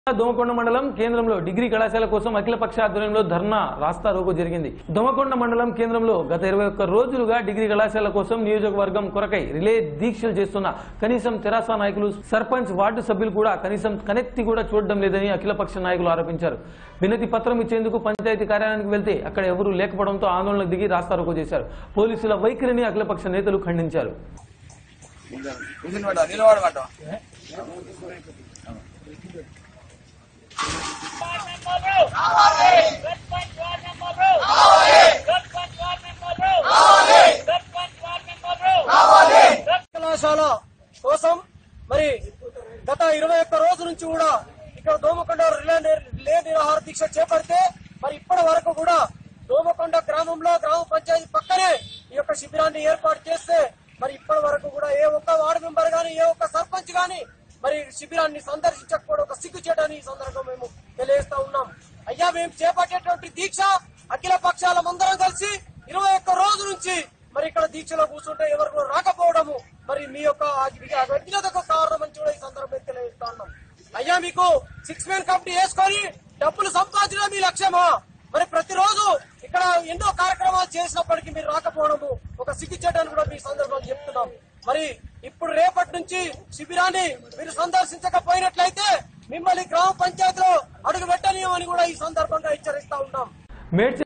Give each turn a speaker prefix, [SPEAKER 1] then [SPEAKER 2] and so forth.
[SPEAKER 1] దోమకొండ మండలం కేంద్రంలో డిగ్రీ కళాశాల కోసం అఖిలపక్ష ఆధ్వర్యంలో ధర్నా రాస్తా రోకో జరిగింది దోమకొండ మండలం కేంద్రంలో గత ఇరవై ఒక్క రోజులుగా డిగ్రీ కళాశాల కోసం నియోజకవర్గం కొరకై రిలే దీక్షలు చేస్తున్న కనీసం తెరాస నాయకులు సర్పంచ్ వార్డు సభ్యులు కూడా కనీసం కనెక్తి కూడా చూడడం లేదని అఖిలపక్ష నాయకులు ఆరోపించారు వినతి పత్రం ఇచ్చేందుకు పంచాయతీ కార్యాలయానికి వెళ్తే అక్కడ ఎవరూ లేకపోవడంతో ఆందోళనకు దిగి రాస్తా రోకో చేశారు పోలీసుల వైఖరిని అఖిలపక్ష నేతలు ఖండించారు
[SPEAKER 2] కూర్చుని నిలబడమంట
[SPEAKER 3] కళాశాల కోసం మరి గత ఇరవై ఒక్క రోజు నుంచి కూడా ఇక్కడ దోమకొండ రిలే రిలే నిరాహార దీక్ష చేపడితే మరి ఇప్పటి వరకు కూడా దోమకొండ గ్రామంలో గ్రామ పంచాయతీ పక్కనే ఈ యొక్క శిబిరాన్ని ఏర్పాటు చేస్తే మరి ఇప్పటి వరకు కూడా ఏ ఒక్క వార్డు మెంబర్ గాని ఏ ఒక్క సర్పంచ్ గాని మరి శిబిరాన్ని సందర్శించకపోవడం ఒక సిగ్గు చేయడాన్ని ఈ సందర్భంగా మేము తెలియజేస్తా ఉన్నాం అయ్యా మేము చేపట్టేటువంటి దీక్ష అఖిల పక్షాల మందరం కలిసి ఇరవై ఒక్క రోజు నుంచి మరి ఇక్కడ దీక్షలో కూర్చుంటే ఎవరు కూడా రాకపోవడము మరి మీ యొక్క ఆ వ్యక్తిగత కారణం అని కూడా ఈ సందర్భంగా తెలియజేస్తా ఉన్నాం అయ్యా మీకు సిక్స్ మెన్ కమిటీ వేసుకొని డబ్బులు సంపాదించడం మీ లక్ష్యమా మరి ప్రతిరోజు ఇక్కడ ఎన్నో కార్యక్రమాలు చేసినప్పటికీ మీరు రాకపోవడము ఒక సిగ్గిచ్చేటాన్ని కూడా మీ సందర్భంగా చెప్తున్నాం మరి ఇప్పుడు రేపటి నుంచి శిబిరాన్ని మీరు సందర్శించకపోయినట్లయితే మిమ్మల్ని గ్రామ పంచాయతీలో అడుగు పెట్టనీయమని కూడా ఈ సందర్భంగా హెచ్చరిస్తా ఉన్నాం
[SPEAKER 1] మేడ్చల్